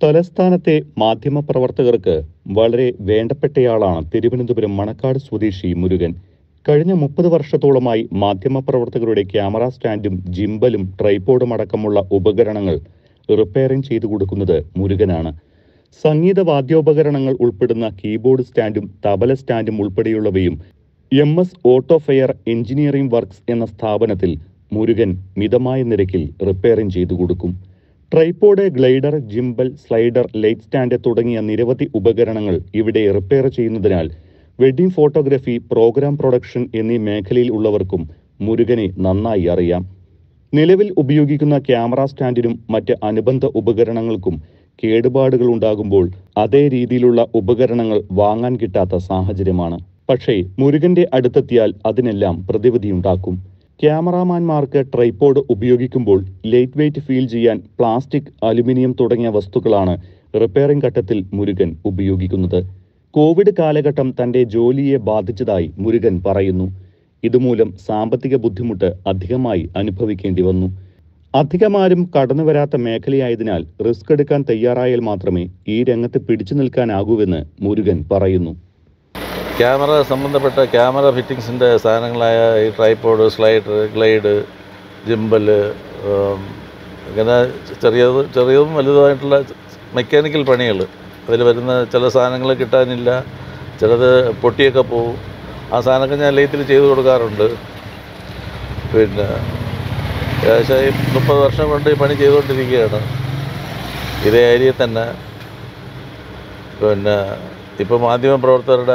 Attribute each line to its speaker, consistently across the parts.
Speaker 1: തലസ്ഥാനത്തെ മാധ്യമപ്രവർത്തകർക്ക് വളരെ വേണ്ടപ്പെട്ടയാളാണ് തിരുവനന്തപുരം മണക്കാട് സ്വദേശി മുരുകൻ കഴിഞ്ഞ മുപ്പത് വർഷത്തോളമായി മാധ്യമപ്രവർത്തകരുടെ ക്യാമറ സ്റ്റാൻഡും ജിംബലും ട്രൈപോഡും അടക്കമുള്ള ഉപകരണങ്ങൾ റിപ്പയറിംഗ് ചെയ്തു കൊടുക്കുന്നത് മുരുകനാണ് സംഗീത വാദ്യോപകരണങ്ങൾ ഉൾപ്പെടുന്ന കീബോർഡ് സ്റ്റാൻഡും തബല സ്റ്റാൻഡും ഉൾപ്പെടെയുള്ളവയും M S auto fair engineering works എന്ന സ്ഥാപനത്തിൽ മുരുകൻ മിതമായ നിരക്കിൽ റിപ്പയറിംഗ് ചെയ്തു കൊടുക്കും tripod glider gimbal slider light stand തുടങ്ങിയ നിരവധി ഉപകരണങ്ങൾ ഇവിടെ റിപ്പയർ ചെയ്യുന്നതിനാൽ വെഡ്ഡിംഗ് ഫോട്ടോഗ്രാഫി പ്രോഗ്രാം പ്രൊഡക്ഷൻ എന്നീ മേഖലയിൽ ഉള്ളവർക്കും മുരുകനെ നന്നായി അറിയാം നിലവിൽ ഉപയോഗിക്കുന്ന ക്യാമറ സ്റ്റാൻഡിനും മറ്റ് അനുബന്ധ ഉപകരണങ്ങൾക്കും കേടുപാടുകൾ ഉണ്ടാകുമ്പോൾ അതേ രീതിയിലുള്ള ഉപകരണങ്ങൾ വാങ്ങാൻ കിട്ടാത്ത സാഹചര്യമാണ് പക്ഷേ മുരുകന്റെ അടുത്തെത്തിയാൽ അതിനെല്ലാം പ്രതിവിധിയുണ്ടാക്കും ക്യാമറാമാൻമാർക്ക് ട്രൈപോഡ് ഉപയോഗിക്കുമ്പോൾ ലൈറ്റ് വെയ്റ്റ് ഫീൽ ചെയ്യാൻ പ്ലാസ്റ്റിക് അലുമിനിയം തുടങ്ങിയ വസ്തുക്കളാണ് റിപ്പയറിംഗ് ഘട്ടത്തിൽ മുരുകൻ ഉപയോഗിക്കുന്നത് കോവിഡ് കാലഘട്ടം തന്റെ ജോലിയെ ബാധിച്ചതായി മുരുകൻ പറയുന്നു ഇതുമൂലം സാമ്പത്തിക ബുദ്ധിമുട്ട് അധികമായി അനുഭവിക്കേണ്ടി വന്നു അധികമാരും കടന്നുവരാത്ത മേഖലയായതിനാൽ റിസ്ക് എടുക്കാൻ തയ്യാറായാൽ മാത്രമേ ഈ രംഗത്ത് പിടിച്ചു നിൽക്കാനാകൂവെന്ന് മുരുകൻ പറയുന്നു
Speaker 2: ക്യാമറ സംബന്ധപ്പെട്ട ക്യാമറ ഫിറ്റിങ്സിൻ്റെ സാധനങ്ങളായ ഈ ട്രൈപോഡ് സ്ലൈഡർ ഗ്ലൈഡ് ജിംബൽ ഇങ്ങനെ ചെറിയത് ചെറിയതും വലുതുമായിട്ടുള്ള മെക്കാനിക്കൽ പണികൾ അതിൽ വരുന്ന ചില സാധനങ്ങൾ കിട്ടാനില്ല ചിലത് പൊട്ടിയൊക്കെ പോവും ആ സാധനമൊക്കെ ഞാൻ ലെയ്ത്തിൽ ചെയ്ത് കൊടുക്കാറുണ്ട് പിന്നെ ഏകദേശം ഈ മുപ്പത് വർഷം കൊണ്ട് ഈ പണി ചെയ്തുകൊണ്ടിരിക്കുകയാണ് ഇതേ ഏരിയയിൽ തന്നെ പിന്നെ ഇപ്പോൾ മാധ്യമപ്രവർത്തകരുടെ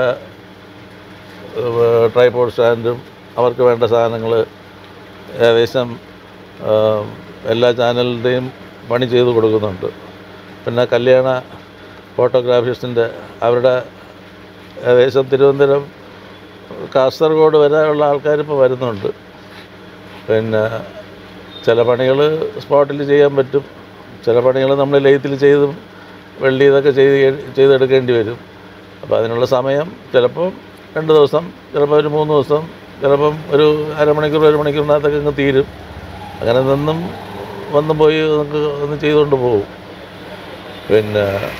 Speaker 2: ട്രൈപോഡ് സ്റ്റാൻഡും അവർക്ക് വേണ്ട സാധനങ്ങൾ ഏകദേശം ആ, എല്ലാ ചാനലിൻ്റെയും പണി ചെയ്ത് കൊടുക്കുന്നുണ്ട് പിന്നെ കല്യാണ ഫോട്ടോഗ്രാഫിസ്റ്റിൻ്റെ അവരുടെ ഏകദേശം തിരുവനന്തപുരം കാസർഗോഡ് വരെ ഉള്ള ആൾക്കാർ ഇപ്പോൾ വരുന്നുണ്ട് പിന്നെ ചില പണികൾ സ്പോട്ടിൽ ചെയ്യാൻ പറ്റും ചില പണികൾ നമ്മൾ ലെയ്ത്തിൽ ചെയ്തും വെള്ളി ഇതൊക്കെ ചെയ്ത് ചെയ്തെടുക്കേണ്ടി വരും അപ്പോൾ അതിനുള്ള സമയം ചിലപ്പം രണ്ട് ദിവസം ചിലപ്പോൾ ഒരു മൂന്ന് ദിവസം ചിലപ്പം ഒരു അരമണിക്കൂർ ഒരു മണിക്കൂറിനകത്തൊക്കെ അങ്ങ് തീരും അങ്ങനെ നിന്നും വന്നും പോയി നമുക്ക് ഒന്ന് ചെയ്തുകൊണ്ട് പോകും പിന്നെ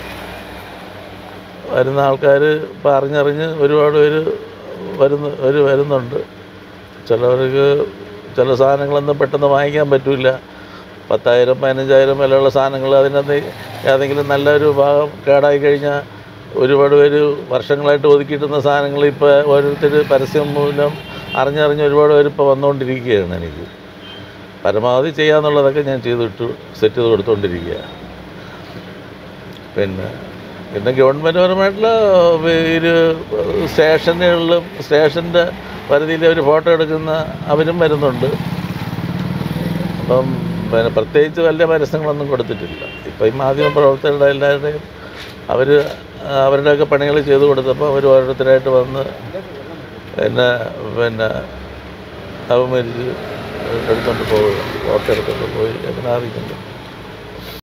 Speaker 2: വരുന്ന ആൾക്കാർ ഇപ്പം അറിഞ്ഞറിഞ്ഞ് ഒരുപാട് പേര് വരുന്ന ഒരു വരുന്നുണ്ട് ചിലവർക്ക് ചില സാധനങ്ങളൊന്നും പെട്ടെന്ന് വാങ്ങിക്കാൻ പറ്റില്ല പത്തായിരം പതിനഞ്ചായിരം വിലയുള്ള സാധനങ്ങൾ അതിനകത്ത് ഏതെങ്കിലും നല്ലൊരു ഭാഗം കേടായി കഴിഞ്ഞാൽ ഒരുപാട് പേര് വർഷങ്ങളായിട്ട് ഒതുക്കിയിട്ടുന്ന സാധനങ്ങൾ ഇപ്പോൾ ഓരോരുത്തർ പരസ്യം മൂലം അറിഞ്ഞറിഞ്ഞ് ഒരുപാട് പേര് ഇപ്പോൾ വന്നുകൊണ്ടിരിക്കുകയാണ് എനിക്ക് പരമാവധി ചെയ്യാന്നുള്ളതൊക്കെ ഞാൻ ചെയ്തിട്ട് സെറ്റ് ചെയ്ത് കൊടുത്തുകൊണ്ടിരിക്കുക പിന്നെ പിന്നെ ഗവൺമെൻറ് പരമായിട്ടുള്ള ഒരു സ്റ്റേഷനുകളിലും സ്റ്റേഷൻ്റെ പരിധിയിൽ ഒരു ഫോട്ടോ എടുക്കുന്ന അവരും വരുന്നുണ്ട് അപ്പം പിന്നെ പ്രത്യേകിച്ച് വലിയ പരസ്യങ്ങളൊന്നും കൊടുത്തിട്ടില്ല ഇപ്പം ഈ മാധ്യമ പ്രവർത്തകരുടെ എല്ലാവരുടെയും അവർ അവരുടെയൊക്കെ പണികൾ ചെയ്തു കൊടുത്തപ്പോൾ അവർ ഓരോരുത്തരായിട്ട് വന്ന് പിന്നെ പിന്നെ അവമരിച്ച് എടുത്തുകൊണ്ട് പോവുക ഫോട്ടോ എടുത്തുകൊണ്ട് പോയി അങ്ങനെ അറിയിക്കുന്നുണ്ട്